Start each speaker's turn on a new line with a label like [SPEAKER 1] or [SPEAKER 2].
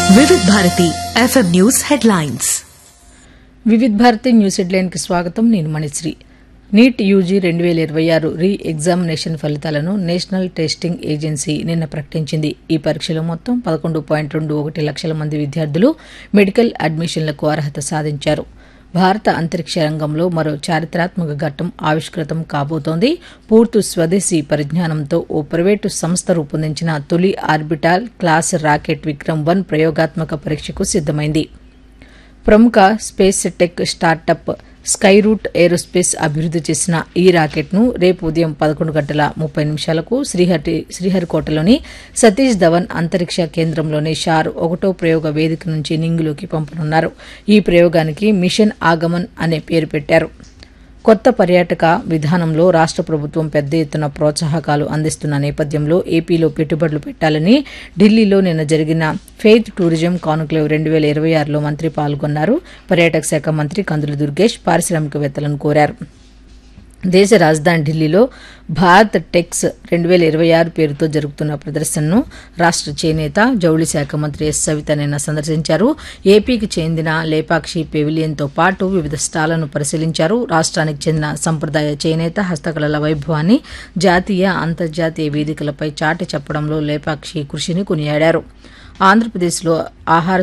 [SPEAKER 1] వివిధ Bharati FM news headlines
[SPEAKER 2] Vividh Bharati news హెడ్లైన్కి స్వాగతం నేను మణిశ్రీ నీట్ యూజీ రెండు వేల ఇరవై ఆరు రీ ఎగ్జామినేషన్ ఫలితాలను నేషనల్ టెస్టింగ్ ఏజెన్సీ నిన్న ప్రకటించింది ఈ పరీక్షలో మొత్తం పదకొండు పాయింట్ రెండు ఒకటి లక్షల మంది విద్యార్థులు మెడికల్ అడ్మిషన్లకు అర్హత సాధించారు భారత అంతరిక్ష రంగంలో మరో చారిత్రాత్మక ఘట్టం ఆవిష్కృతం కాబోతోంది పూర్తి స్వదేశీ పరిజ్ఞానంతో ఓ ప్రైవేటు సంస్థ రూపొందించిన తొలి orbital class rocket Vikram one ప్రయోగాత్మక పరీక్షకు సిద్దమైంది ప్రముఖ space tech startup Skyroot Aerospace అభివృద్ది చేసిన ఈ రాకెట్ను రేపు ఉదయం పదకొండు గంటల ముప్పై నిమిషాలకు శ్రీహరి శ్రీహరికోటలోని సతీష్ ధవన్ అంతరిక్ష కేంద్రంలోని షార్ ఒకటో ప్రయోగ వేదిక నుంచి నింగిలోకి పంపనున్నారు ఈ ప్రయోగానికి మిషన్ ఆగమన్ అనే పేరు పెట్టారు కొత్త పర్యాటక విధానంలో రాష్ట్ర ప్రభుత్వం పెద్ద ఎత్తున ప్రోత్సాహకాలు అందిస్తున్న నేపథ్యంలో ఏపీలో పెట్టుబడులు పెట్టాలని ఢిల్లీలో నిన్న జరిగిన ఫెయిత్ టూరిజం కాన్క్లేవ్ రెండు వేల ఇరవై ఆరులో మంత్రి పాల్గొన్నారు పర్యాటక శాఖ మంత్రి కందుల దుర్గేష్ పారిశ్రామికవేత్తలను కోరారు దేశ రాజధాని ఢిల్లీలో భారత్ టెక్స్ రెండు వేల ఇరవై ఆరు పేరుతో జరుగుతున్న ప్రదర్శనను రాష్ట్ర చేనేత జౌళి శాఖ మంత్రి ఎస్ సవిత నిన్న సందర్శించారు ఏపీకి చెందిన లేపాక్షి పెవిలియన్తో పాటు వివిధ స్టాళ్లను పరిశీలించారు రాష్ట్రానికి చెందిన సంప్రదాయ చేనేత హస్తకళల వైభవాన్ని జాతీయ అంతర్జాతీయ వేదికలపై చాటి చెప్పడంలో లేపాక్షి కృషిని కొనియాడారు ఆంధ్రప్రదేశ్లో ఆహార